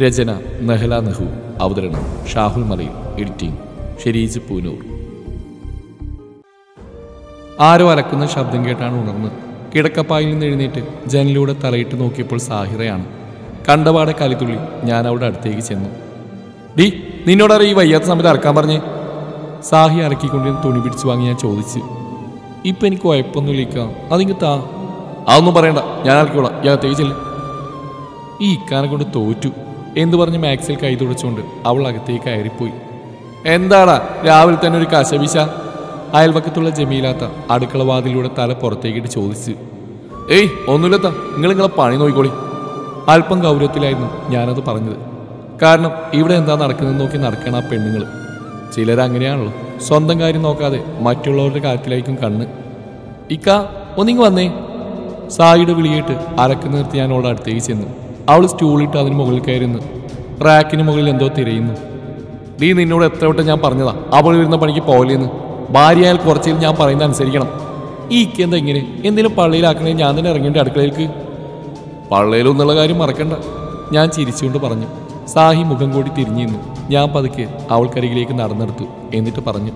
രചന നഹല നെഹു അവതരണം ഷാഹുൽ മലയിൽ എഡിറ്റിംഗ് ഷെരീജ് പൂനൂർ ആരോ അലക്കുന്ന ശബ്ദം കേട്ടാണ് ഉണർന്ന് കിടക്കപ്പായിൽ നിന്ന് എഴുന്നേറ്റ് ജനലിലൂടെ തലയിട്ട് നോക്കിയപ്പോൾ സാഹിറയാണ് കണ്ടപാടെ കലിത്തുള്ളി ഞാൻ അവിടെ അടുത്തേക്ക് ചെന്നു ഡി നിന്നോടറിയ ഈ വയ്യാത്ത സമയത്ത് അറക്കാൻ പറഞ്ഞേ സാഹി അലക്കിക്കൊണ്ടിരുന്ന് തുണി പിടിച്ചു വാങ്ങി ഞാൻ ചോദിച്ചു ഇപ്പൊ എനിക്ക് കുഴപ്പമൊന്നുമില്ല അതിങ്ങ് താ അതൊന്നും പറയണ്ട ഞാൻ അലക്കിക്കോളാം ഞാൻ തേച്ചില്ല ഈ ഇക്കാനെ കൊണ്ട് തോറ്റു എന്തു പറഞ്ഞ് മാക്സിൽ കൈ തുടച്ചുകൊണ്ട് അവൾ അകത്തേക്ക് കയറിപ്പോയി എന്താടാ രാവിലെ തന്നെ ഒരു കശവിശ അയൽവക്കത്തുള്ള ജമീലാത്ത അടുക്കള വാതിലൂടെ തല പുറത്തേക്കിട്ട് ചോദിച്ചു ഏയ് ഒന്നുമില്ലത്ത നിങ്ങൾ നിങ്ങളെ പണി നോക്കിക്കോളി അല്പം ഗൗരവത്തിലായിരുന്നു ഞാനത് പറഞ്ഞത് കാരണം ഇവിടെ എന്താ നടക്കുന്നതെന്ന് നോക്കി നടക്കണം ആ പെണ്ണുങ്ങൾ ചിലരങ്ങനെയാണല്ലോ സ്വന്തം കാര്യം നോക്കാതെ മറ്റുള്ളവരുടെ കാര്യത്തിലായിരിക്കും കണ്ണ് ഇക്ക ഒന്നിങ്ങ് വന്നേ സായിയുടെ വിളിയിട്ട് അലക്ക് നിർത്തി ഞാൻ അവളുടെ അടുത്തേക്ക് ചെന്നു അവൾ സ്റ്റൂളിട്ട് അതിന് മുകളിൽ കയറുന്നു റാക്കിന് മുകളിൽ എന്തോ തിരയുന്നു നീ നിന്നോട് എത്ര വട്ടം ഞാൻ പറഞ്ഞതാ അവൾ വരുന്ന പണിക്ക് പോലെന്ന് ഭാര്യയായാൽ കുറച്ചിൽ ഞാൻ പറയുന്നത് അനുസരിക്കണം ഈ ഇക്ക എന്താ ഇങ്ങനെ എന്തെങ്കിലും പള്ളിയിലാക്കണേ ഞാൻ തന്നെ ഇറങ്ങേണ്ട അടുക്കളയിലേക്ക് പള്ളയിലൊന്നുള്ള കാര്യം മറക്കണ്ട ഞാൻ ചിരിച്ചുകൊണ്ട് പറഞ്ഞു സാഹി മുഖം കൂടി തിരിഞ്ഞു നിന്നു ഞാൻ പതുക്കെ അവൾക്കരികിലേക്ക് നടന്നെടുത്തു എന്നിട്ട് പറഞ്ഞു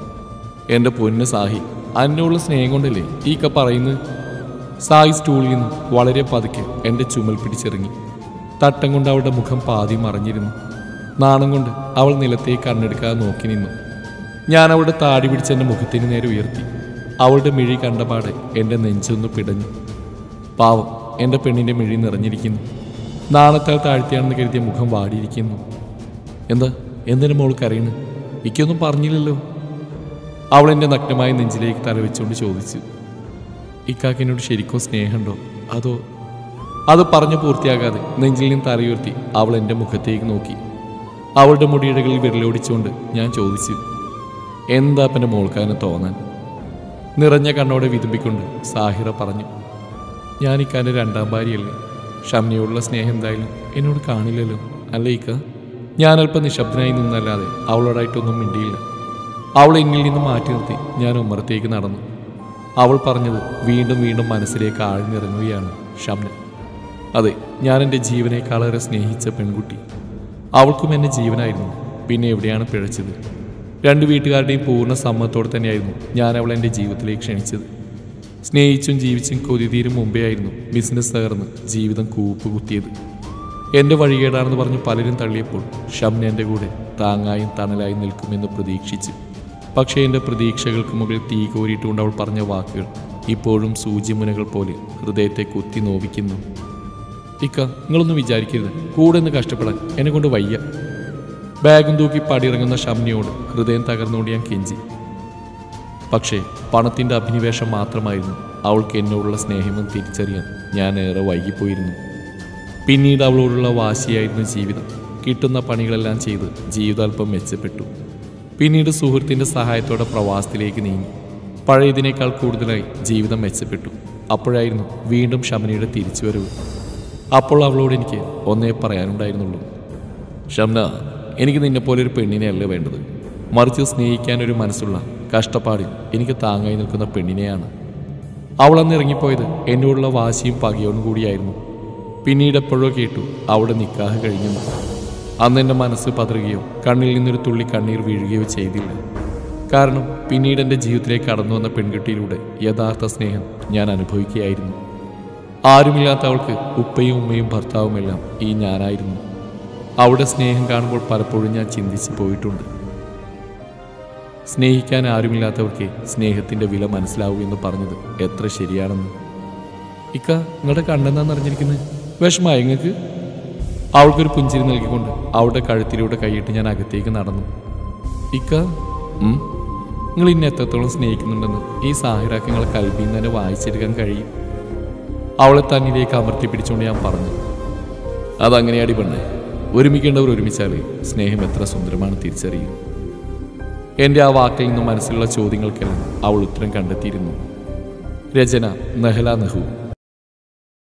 എൻ്റെ പൊന്ന് സാഹി അന്നോടുള്ള സ്നേഹം കൊണ്ടല്ലേ ഈ ക പറയുന്നത് സായി സ്റ്റൂളിൽ നിന്ന് വളരെ പതുക്കെ എൻ്റെ ചുമൽ പിടിച്ചിറങ്ങി തട്ടം കൊണ്ട് അവളുടെ മുഖം പാതി മറഞ്ഞിരുന്നു നാണം കൊണ്ട് അവൾ നിലത്തേക്ക് കണ്ണെടുക്കാതെ നോക്കി നിന്നു ഞാൻ അവളുടെ താടി പിടിച്ച് എൻ്റെ മുഖത്തിന് നേരെ ഉയർത്തി അവളുടെ മിഴി കണ്ടപാടെ എൻ്റെ നെഞ്ചൊന്ന് പിടഞ്ഞു പാവം എൻ്റെ പെണ്ണിൻ്റെ മിഴി നിറഞ്ഞിരിക്കുന്നു നാണത്താൽ താഴ്ത്തിയാണെന്ന് കരുതിയ മുഖം വാടിയിരിക്കുന്നു എന്താ എന്തിനു മോൾ കരയുന്നു എനിക്കൊന്നും പറഞ്ഞില്ലല്ലോ അവൾ എൻ്റെ നഗ്നമായ നെഞ്ചിലേക്ക് തലവെച്ചുകൊണ്ട് ചോദിച്ചു ഇക്കാക്കിനോട് ശരിക്കും സ്നേഹമുണ്ടോ അതോ അത് പറഞ്ഞു പൂർത്തിയാകാതെ നെഞ്ചിൽ നിന്ന് തലയുയർത്തി അവൾ എൻ്റെ മുഖത്തേക്ക് നോക്കി അവളുടെ മുടിയിടകളിൽ വിരലോടിച്ചുകൊണ്ട് ഞാൻ ചോദിച്ചു എന്താ പിന്നെ മോൾക്കാന് തോന്നാൻ നിറഞ്ഞ കണ്ണോടെ വിതുമ്പിക്കൊണ്ട് സാഹിറ പറഞ്ഞു ഞാൻ ഇക്കാൻ്റെ രണ്ടാം ഭാര്യയല്ലേ ഷംനയോടുള്ള സ്നേഹം എന്തായാലും എന്നോട് കാണില്ലല്ലോ അല്ലേ ഇക്ക ഞാൻ അല്പം നിശബ്ദനായി നിന്നല്ലാതെ അവളോടായിട്ടൊന്നും മിണ്ടിയില്ല അവൾ എന്നിൽ നിന്ന് മാറ്റി നിർത്തി ഞാൻ ഉമ്മറത്തേക്ക് നടന്നു അവൾ പറഞ്ഞത് വീണ്ടും വീണ്ടും മനസ്സിലേക്ക് ആഴ്ന്നിറങ്ങുകയാണ് ഷംന അതെ ഞാൻ എൻ്റെ ജീവനേക്കാളേറെ സ്നേഹിച്ച പെൺകുട്ടി അവൾക്കും എന്നെ ജീവനായിരുന്നു പിന്നെ എവിടെയാണ് പിഴച്ചത് രണ്ട് വീട്ടുകാരുടെയും പൂർണ്ണ സമ്മതത്തോടെ തന്നെയായിരുന്നു ഞാൻ അവളെ എൻ്റെ ജീവിതത്തിലേക്ക് ക്ഷണിച്ചത് സ്നേഹിച്ചും ജീവിച്ചും കൊതിതീരും മുമ്പേ ആയിരുന്നു ബിസിനസ് തകർന്ന് ജീവിതം കൂപ്പ് കുത്തിയത് എൻ്റെ വഴികേടാണെന്ന് പറഞ്ഞ് പലരും തള്ളിയപ്പോൾ ഷംന എൻ്റെ കൂടെ താങ്ങായും തണലായും നിൽക്കുമെന്ന് പ്രതീക്ഷിച്ചു പക്ഷേ എൻ്റെ പ്രതീക്ഷകൾക്ക് മുകളിൽ തീ കോരിയിട്ടുകൊണ്ട് അവൾ പറഞ്ഞ വാക്കുകൾ ഇപ്പോഴും സൂചിമുനകൾ പോലെ ഹൃദയത്തെ കുത്തി നോവിക്കുന്നു ഇക്ക നിങ്ങളൊന്നും വിചാരിക്കരുത് കൂടെ നിന്ന് കഷ്ടപ്പെടാൻ എന്നെ കൊണ്ട് വയ്യ ബാഗും തൂക്കി പടിയിറങ്ങുന്ന ഷംനയോട് ഹൃദയം തകർന്നുകൊണ്ട് ഞാൻ കെഞ്ചി പക്ഷേ പണത്തിൻ്റെ അഭിനിവേശം മാത്രമായിരുന്നു അവൾക്ക് എന്നോടുള്ള സ്നേഹമെന്ന് തിരിച്ചറിയാൻ ഞാൻ ഏറെ വൈകിപ്പോയിരുന്നു പിന്നീട് അവളോടുള്ള വാശിയായിരുന്നു ജീവിതം കിട്ടുന്ന പണികളെല്ലാം ചെയ്ത് ജീവിതാൽപ്പം മെച്ചപ്പെട്ടു പിന്നീട് സുഹൃത്തിൻ്റെ സഹായത്തോടെ പ്രവാസത്തിലേക്ക് നീങ്ങി പഴയതിനേക്കാൾ കൂടുതലായി ജീവിതം മെച്ചപ്പെട്ടു അപ്പോഴായിരുന്നു വീണ്ടും ഷമനയുടെ തിരിച്ചുവരവ് അപ്പോൾ അവളോട് എനിക്ക് ഒന്നേ പറയാനുണ്ടായിരുന്നുള്ളൂ ഷംന എനിക്ക് നിന്നെപ്പോലെ ഒരു പെണ്ണിനെയല്ല വേണ്ടത് മറിച്ച് സ്നേഹിക്കാൻ ഒരു മനസ്സുള്ള കഷ്ടപ്പാടിൽ എനിക്ക് താങ്ങായി നിൽക്കുന്ന പെണ്ണിനെയാണ് അവൾ അന്ന് ഇറങ്ങിപ്പോയത് എന്നോടുള്ള വാശിയും പകയോടും കൂടിയായിരുന്നു പിന്നീട് എപ്പോഴോ കേട്ടു അവിടെ നിക്കാഹ് കഴിഞ്ഞെന്ന് അന്ന് എൻ്റെ മനസ്സ് പതറുകയോ കണ്ണിൽ നിന്നൊരു തുള്ളി കണ്ണീർ വീഴുകയോ ചെയ്തില്ല കാരണം പിന്നീട് എൻ്റെ ജീവിതത്തിലേക്ക് കടന്നു വന്ന പെൺകുട്ടിയിലൂടെ യഥാർത്ഥ സ്നേഹം ഞാൻ അനുഭവിക്കുകയായിരുന്നു ആരുമില്ലാത്ത അവൾക്ക് ഉപ്പയും ഉമ്മയും ഭർത്താവുമെല്ലാം ഈ ഞാനായിരുന്നു അവിടെ സ്നേഹം കാണുമ്പോൾ പലപ്പോഴും ഞാൻ ചിന്തിച്ചു പോയിട്ടുണ്ട് സ്നേഹിക്കാൻ ആരുമില്ലാത്തവർക്ക് സ്നേഹത്തിന്റെ വില മനസ്സിലാവൂ എന്ന് പറഞ്ഞത് എത്ര ശരിയാണെന്ന് ഇക്ക നിങ്ങളുടെ കണ്ണെന്താന്ന് അറിഞ്ഞിരിക്കുന്നത് വിഷമായ നിങ്ങൾക്ക് അവൾക്കൊരു പുഞ്ചിരി നൽകിക്കൊണ്ട് അവളുടെ കഴുത്തിലൂടെ കൈയിട്ട് ഞാൻ അകത്തേക്ക് നടന്നു ഇക്ക ഉം, നിങ്ങൾ ഇന്നെ എത്രത്തോളം സ്നേഹിക്കുന്നുണ്ടെന്ന് ഈ സാഹിറാക്ക് നിങ്ങളെ കൽബിൽ നിന്ന് തന്നെ വായിച്ചെടുക്കാൻ കഴിയും അവളെ തന്നിലേക്ക് അമർത്തി പിടിച്ചുകൊണ്ട് ഞാൻ പറഞ്ഞു അതങ്ങനെയാടി പെണ്ണേ ഒരുമിക്കേണ്ടവർ ഒരുമിച്ചാലേ സ്നേഹം എത്ര സുന്ദരമാണ് തിരിച്ചറിയും എൻ്റെ ആ വാക്കിൽ നിന്നും മനസ്സിലുള്ള ചോദ്യങ്ങൾക്കെല്ലാം അവൾ ഉത്തരം കണ്ടെത്തിയിരുന്നു രചന നഹല നെഹു